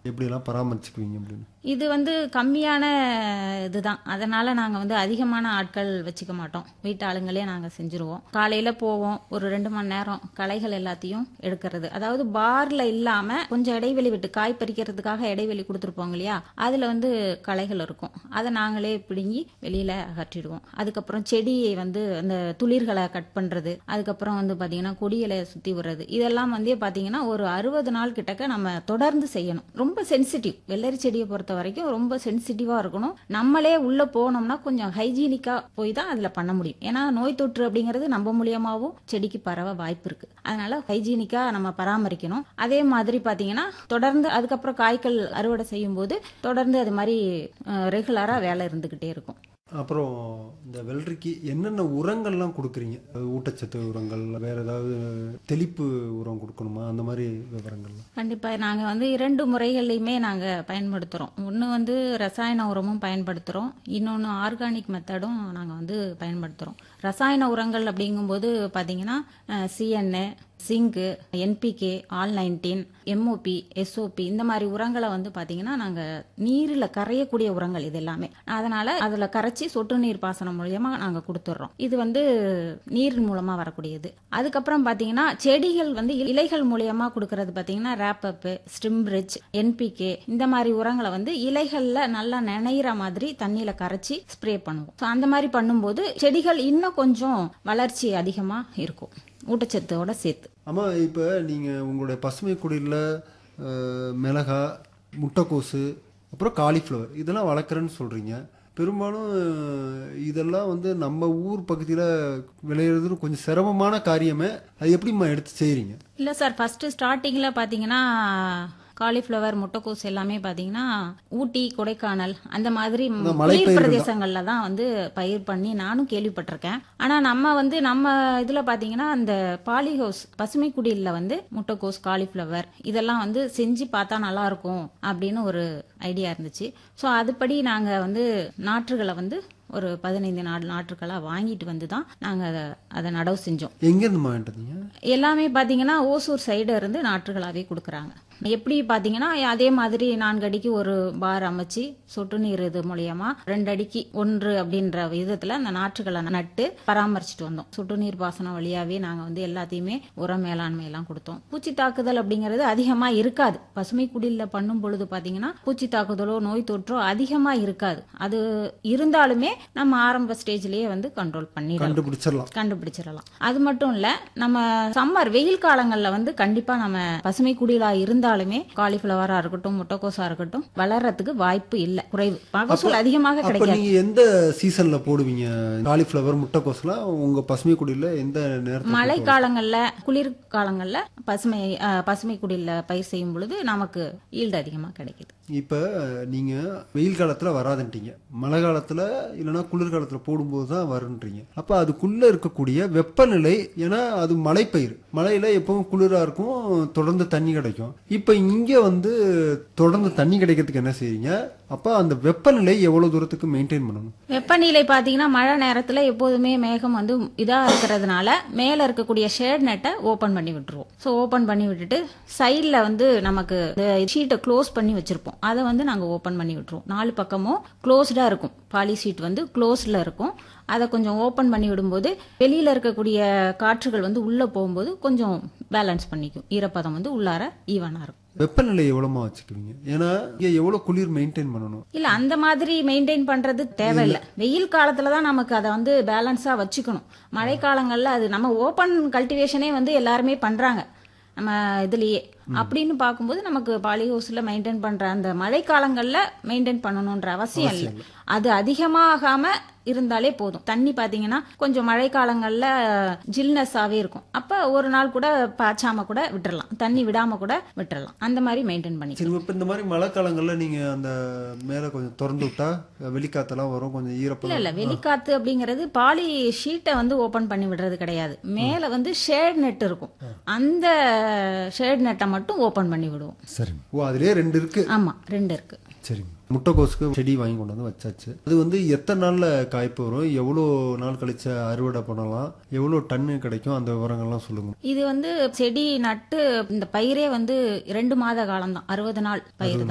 எப்படியெல்லாம் பராமரிச்சுக்குவீங்க அப்படின்னு இது வந்து கம்மியான இதுதான் அதனால நாங்க வந்து அதிகமான ஆட்கள் வச்சுக்க மாட்டோம் வீட்டு ஆளுங்களே நாங்க செஞ்சுருவோம் காலையில போவோம் ஒரு ரெண்டு மணி நேரம் களைகள் எல்லாத்தையும் எடுக்கிறது அதாவது பார்ல இல்லாம கொஞ்சம் இடைவெளி விட்டு காய் பறிக்கிறதுக்காக இடைவெளி கொடுத்துருப்போங்க இல்லையா அதுல வந்து களைகள் இருக்கும் அதை நாங்களே பிடுங்கி வெளியில அகற்றிடுவோம் அதுக்கப்புறம் செடியை வந்து அந்த துளிர்களை கட் பண்றது அதுக்கப்புறம் வந்து பாத்தீங்கன்னா கொடிகளை சுத்தி விடுறது இதெல்லாம் வந்து பாத்தீங்கன்னா ஒரு அறுபது நாள் கிட்டக்க நம்ம தொடர்ந்து செய்யணும் ரொம்ப சென்சிட்டிவ் வெள்ளரி செடியை பொறுத்த வரைக்கும் ரொம்ப சென்சிட்டிவா இருக்கணும் நம்மளே உள்ள போனோம்னா கொஞ்சம் ஹைஜீனிக்கா போய் தான் அதுல பண்ண முடியும் ஏன்னா நோய் தொற்று அப்படிங்கிறது நம்ம மூலியமாவும் செடிக்கு பரவ வாய்ப்பு இருக்கு அதனால ஹைஜீனிக்கா நம்ம பராமரிக்கணும் அதே மாதிரி பாத்தீங்கன்னா தொடர்ந்து அதுக்கப்புறம் காய்கள் அறுவடை செய்யும் போது தொடர்ந்து அது மாதிரி ரெகுலரா வேலை இருந்துகிட்டே இருக்கும் அப்புறம் இந்த வெள்ளரிக்கு என்னென்ன உரங்கள்லாம் கொடுக்குறீங்க அது ஊட்டச்சத்து உரங்கள் வேற ஏதாவது தெளிப்பு உரம் கொடுக்கணுமா அந்த மாதிரி விவரங்கள்லாம் கண்டிப்பா நாங்க வந்து இரண்டு முறைகள்லையுமே நாங்க பயன்படுத்துறோம் ஒன்னு வந்து ரசாயன உரமும் பயன்படுத்துறோம் இன்னொன்னு ஆர்கானிக் மெத்தடும் நாங்க வந்து பயன்படுத்துறோம் ரசாயன உரங்கள் அப்படிங்கும்போது பாத்தீங்கன்னா CNA zinc NPK all nineteen MOP SOP இந்த மாதிரி உரங்களை வந்து பாத்தீங்கன்னா நாங்க நீரில் கரையக்கூடிய உரங்கள் இது எல்லாமே அதனால அதுல கரைச்சி சொட்டு நீர் பாசனம் மூலியமா நாங்க கொடுத்துட்றோம் இது வந்து நீர் மூலமா வரக்கூடியது அதுக்கப்புறம் பாத்தீங்கன்னா செடிகள் வந்து இலைகள் மூலியமா கொடுக்கறது பாத்தீங்கன்னா ரேப்பப் ஸ்டிம்பிரிட்ஜ் என்பிகே இந்த மாதிரி உரங்களை வந்து இலைகள்ல நல்லா நினைகிற மாதிரி தண்ணியில கரைச்சி ஸ்ப்ரே பண்ணுவோம் So, அந்த மாதிரி பண்ணும்போது செடிகள் இன்னும் கொஞ்சம் வளர்ச்சி அதிகமா இருக்கும் ஊட்டச்சத்தோட சேர்த்து ஆமா இப்போ நீங்க உங்களுடைய பசுமை குடியில் மிளகா முட்டைக்கோசு அப்புறம் காலிஃப்ளவர் இதெல்லாம் வளர்க்குறேன்னு சொல்றீங்க பெரும்பாலும் அஹ், இதெல்லாம் வந்து நம்ம ஊர் பகுதியில் விளையிறது கொஞ்சம் சிரமமான காரியமே அது எப்படிம்மா எடுத்து செய்றீங்க இல்ல சார் ஃபர்ஸ்ட் ஸ்டார்டிங்ல பாத்தீங்கன்னா காலிஃப்ளவர் முட்டைக்கோஸ் எல்லாமே பாத்தீங்கன்னா ஊட்டி கொடைக்கானல் அந்த மாதிரி குளிர் மலைப்பயிர்கள் பிரதேசங்கள்ல தான் வந்து பயிர் பண்ணி நானும் கேள்விப்பட்டிருக்கேன் ஆனா நம்ம வந்து நம்ம இதுல பாத்தீங்கன்னா அந்த பாலி ஹவுஸ் பசுமை குடியில வந்து முட்டைக்கோஸ் காலிஃப்ளவர் இதெல்லாம் வந்து செஞ்சு பார்த்தா நல்லா இருக்கும் அப்படின்னு ஒரு ஐடியா இருந்துச்சு ஸோ அதுபடி நாங்க வந்து நாற்றுகளை வந்து ஒரு பதினைந்து நாடு நாற்றுகளா வாங்கிட்டு வந்து தான் நாங்க அதை அதை நடவு செஞ்சோம் எங்கேருந்து வாங்கிட்டு வந்தீங்க எல்லாமே பாத்தீங்கன்னா ஓசூர் சைடு இருந்து நாற்றுகளாவே கொடுக்குறாங்க எப்படி பாத்தீங்கன்னா அதே மாதிரி நான்கு அடிக்கு ஒரு பார் அமைச்சு சொட்டு நீர் இது மூலியமா ரெண்டு அடிக்கு ஒன்று அப்படின்ற விதத்துல அந்த நாற்றுகளை நட்டு பராமரிச்சுட்டு வந்தோம் சொட்டு நீர் பாசனம் வழியாவே நாங்க வந்து எல்லாத்தையுமே உர மேலாண்மை எல்லாம் கொடுத்தோம் பூச்சி தாக்குதல் அப்படிங்கிறது அதிகமா இருக்காது பசுமை குடில்ல பண்ணும் பொழுது பாத்தீங்கன்னா பூச்சி தாக்குதலோ நோய் தொற்றோ அதிகமா இருக்காது அது இருந்தாலுமே நம்ம ஆரம்ப ஸ்டேஜ்லயே வந்து கண்ட்ரோல் பண்ணிடலாம் கண்டுபிடிச்சிடலாம் கண்டுபிடிச்சிடலாம் அது மட்டும் இல்ல நம்ம சம்மர் வெயில் காலங்கள்ல வந்து கண்டிப்பா நம்ம பசுமை குடிலா இருந்தாலுமே காலிஃபிளவரா இருக்கட்டும் முட்டைக்கோஸா இருக்கட்டும் வளர்றதுக்கு வாய்ப்பு இல்ல குறைவு மகசூல் அதிகமாக அப்ப கிடைக்காது நீங்க எந்த சீசன்ல போடுவீங்க காலிஃப்ளவர் முட்டைக்கோஸ்லாம் உங்க பசுமை குடியில எந்த நேரத்துல மழை காலங்கள்ல குளிர் காலங்கள்ல பசுமை அஹ், பசுமை குடில பயிர் செய்யும் பொழுது நமக்கு ஈல்டு அதிகமா கிடைக்குது இப்ப நீங்க வெயில் காலத்துல வராதுன்றீங்க மழை காலத்துல இல்லைன்னா குளிர் காலத்துல போடும்போது தான் வருன்றீங்க அப்ப அதுக்குள்ள இருக்கக்கூடிய வெப்பநிலை ஏன்னா அது மலைப்பயிர் மழையில எப்பவும் குளிரா இருக்கும் தொடர்ந்து தண்ணி கிடைக்கும் இப்ப இங்க வந்து தொடர்ந்து தண்ணி கிடைக்கிறதுக்கு என்ன செய்றீங்க அப்ப அந்த வெப்பநிலை எவ்வளவு தூரத்துக்கு மெயின்டைன் பண்ணணும் வெப்பநிலை பாத்தீங்கன்னா மழை நேரத்துல எப்போதுமே மேகம் வந்து இதா இருக்கிறதுனால மேல இருக்கக்கூடிய ஷேட் நெட்டை ஓபன் பண்ணி விட்டுருவோம் ஸோ ஓபன் பண்ணி விட்டுட்டு சைட்ல வந்து நமக்கு ஷீட்டை க்ளோஸ் பண்ணி வச்சிருப்போம் அதை வந்து நாங்க ஓபன் பண்ணி விட்டுருவோம் நாலு பக்கமும் க்ளோஸ்டா இருக்கும் பாலி ஷீட் வந்து க்ளோஸ்ல இருக்கும் அதை கொஞ்சம் ஓபன் பண்ணி விடும்போது வெளியில இருக்கக்கூடிய காற்றுகள் வந்து உள்ள போகும்போது கொஞ்சம் பேலன்ஸ் பண்ணிக்கும் ஈரப்பதம் வந்து உள்ளார ஈவனா இருக்கும் வெப்பநிலை எவ்வளவுமா வச்சுக்குவீங்க ஏன்னா இங்க எவ்வளவு குளிர் மெயின்டைன் பண்ணணும் இல்ல அந்த மாதிரி மெயின்டைன் பண்றது தேவையில்லை வெயில் காலத்துல தான் நமக்கு அதை வந்து பேலன்ஸா வச்சுக்கணும் மழை காலங்கள்ல அது நம்ம ஓபன் கல்டிவேஷனே வந்து எல்லாருமே பண்றாங்க நம்ம இதுலயே அப்படின்னு பார்க்கும்போது நமக்கு பாலி ஹவுஸ்ல மெயின்டைன் பண்ற அந்த மழை காலங்கள்ல மெயின்டைன் பண்ணணும்ன்ற அவசியம் இல்லை அது அதிகமாகாம இருந்தாலே போதும் தண்ணி பாத்தீங்கன்னா கொஞ்சம் மழை காலங்கள்ல ஜில்னஸாவே இருக்கும் அப்ப ஒரு நாள் கூட பாய்ச்சாம கூட விட்டுறலாம் தண்ணி விடாம கூட விட்டுறலாம் அந்த மாதிரி மெயின்டைன் பண்ணி சரி இப்ப இந்த மாதிரி மழை காலங்கள்ல நீங்க அந்த மேல கொஞ்சம் திறந்து விட்டா வெளிக்காத்தெல்லாம் வரும் கொஞ்சம் இல்ல ஈரப்பதம் இல்ல வெளிக்காத்து அப்படிங்கிறது பாலி ஷீட்டை வந்து ஓபன் பண்ணி விடுறது கிடையாது மேல வந்து ஷேட் நெட் இருக்கும் அந்த ஷேட் நெட்டை மட்டும் ஓபன் பண்ணி விடுவோம் சரி ஓ அதுலயே ரெண்டு இருக்கு ஆமா ரெண்டு இருக்கு சரி முட்டைக்கோசுக்கு செடி வாங்கி கொண்டு வந்து வச்சாச்சு அது வந்து எத்தனை நாள்ல காய்ப்பு வரும் எவ்வளோ நாள் கழிச்சு அறுவடை பண்ணலாம் எவ்வளோ டன்னு கிடைக்கும் அந்த விவரங்கள்லாம் சொல்லுங்க இது வந்து செடி நட்டு இந்த பயிரே வந்து ரெண்டு மாத காலம் தான் அறுபது நாள் பயிர் தான்